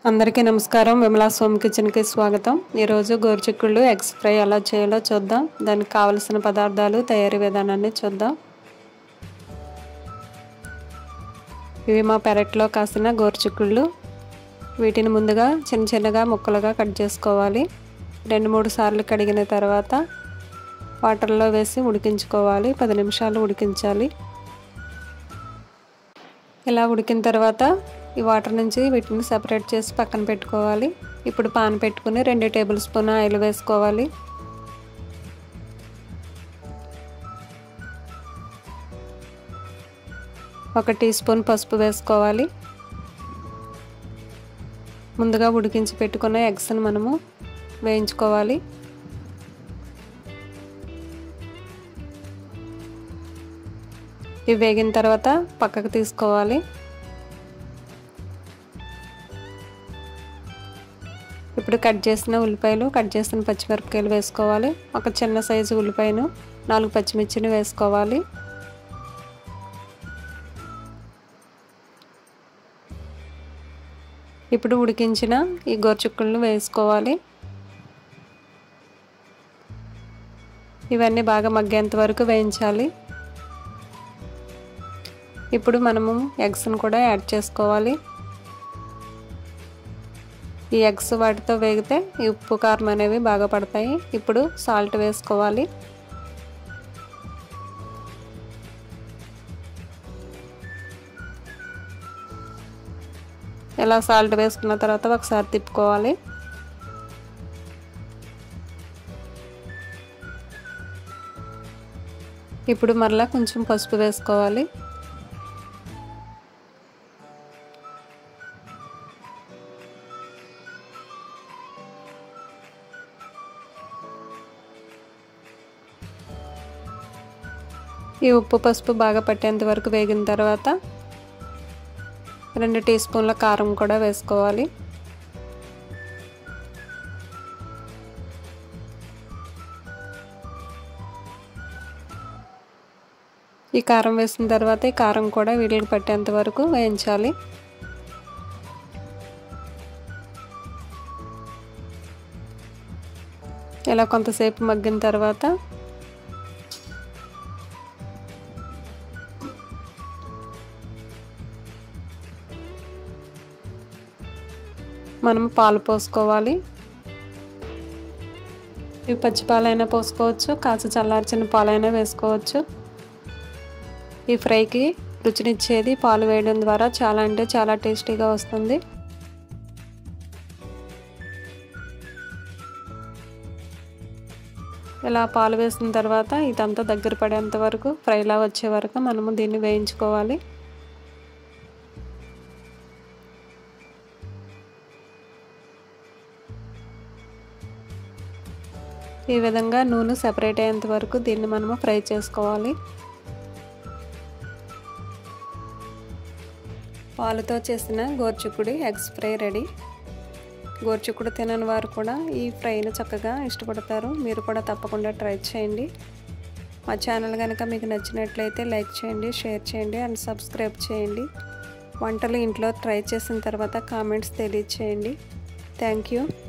అందరికీ నమస్కారం విమలా సోమ్ కిచెన్కి స్వాగతం ఈరోజు గోరుచిక్కుళ్ళు ఎగ్స్ ఫ్రై ఎలా చేయాలో చూద్దాం దానికి కావలసిన పదార్థాలు తయారీ విధానాన్ని చూద్దాం ఇవి మా పెరట్లో కాసిన గోరుచిక్కుళ్ళు వీటిని ముందుగా చిన్న చిన్నగా ముక్కలుగా కట్ చేసుకోవాలి రెండు మూడు సార్లు కడిగిన తర్వాత వాటర్లో వేసి ఉడికించుకోవాలి పది నిమిషాలు ఉడికించాలి ఇలా ఉడికిన తర్వాత ఈ వాటర్ నుంచి వీటిని సెపరేట్ చేసి పక్కన పెట్టుకోవాలి ఇప్పుడు పాన్ పెట్టుకుని రెండు టేబుల్ స్పూన్ ఆయిల్ వేసుకోవాలి ఒక టీ స్పూన్ పసుపు వేసుకోవాలి ముందుగా ఉడికించి పెట్టుకున్న ఎగ్స్ని మనము వేయించుకోవాలి ఇవి వేగిన తర్వాత పక్కకు తీసుకోవాలి ఇప్పుడు కట్ చేసిన ఉల్లిపాయలు కట్ చేసిన పచ్చిమిరపకాయలు వేసుకోవాలి ఒక చిన్న సైజు ఉల్లిపాయను నాలుగు పచ్చిమిర్చిని వేసుకోవాలి ఇప్పుడు ఉడికించిన ఈ గోరుచుక్కులను వేసుకోవాలి ఇవన్నీ బాగా మగ్గేంత వరకు వేయించాలి ఇప్పుడు మనము ఎగ్స్ని కూడా యాడ్ చేసుకోవాలి ఈ ఎగ్స్ వాటితో వేగితే ఈ ఉప్పు కారం అనేవి బాగా పడతాయి ఇప్పుడు సాల్ట్ వేసుకోవాలి ఇలా సాల్ట్ వేసుకున్న తర్వాత ఒకసారి తిప్పుకోవాలి ఇప్పుడు మరలా కొంచెం పసుపు వేసుకోవాలి ఈ ఉప్పు పసుపు బాగా పట్టేంత వరకు వేగిన తర్వాత రెండు టీ స్పూన్ల కారం కూడా వేసుకోవాలి ఈ కారం వేసిన తర్వాత ఈ కారం కూడా వీటికి పట్టేంత వరకు వేయించాలి ఇలా కొంతసేపు మగ్గిన తర్వాత మనం పాలు పోసుకోవాలి ఇవి పచ్చి పాలైనా పోసుకోవచ్చు కాచి చల్లార్చిన పాలైనా వేసుకోవచ్చు ఈ ఫ్రైకి రుచినిచ్చేది పాలు వేయడం ద్వారా చాలా అంటే చాలా టేస్టీగా వస్తుంది ఇలా పాలు వేసిన తర్వాత ఇదంతా దగ్గర పడేంత వరకు ఫ్రైలా వచ్చే వరకు మనము దీన్ని వేయించుకోవాలి ఈ విధంగా నూనె సెపరేట్ అయ్యేంత వరకు దీన్ని మనము ఫ్రై చేసుకోవాలి పాలతో చేసిన గోర్చుకుడి ఎగ్స్ ఫ్రై రెడీ గోర్చుకుడు తినని వారు కూడా ఈ ఫ్రైని చక్కగా ఇష్టపడతారు మీరు కూడా తప్పకుండా ట్రై చేయండి మా ఛానల్ కనుక మీకు నచ్చినట్లయితే లైక్ చేయండి షేర్ చేయండి అండ్ సబ్స్క్రైబ్ చేయండి వంటలు ఇంట్లో ట్రై చేసిన తర్వాత కామెంట్స్ తెలియచేయండి థ్యాంక్ యూ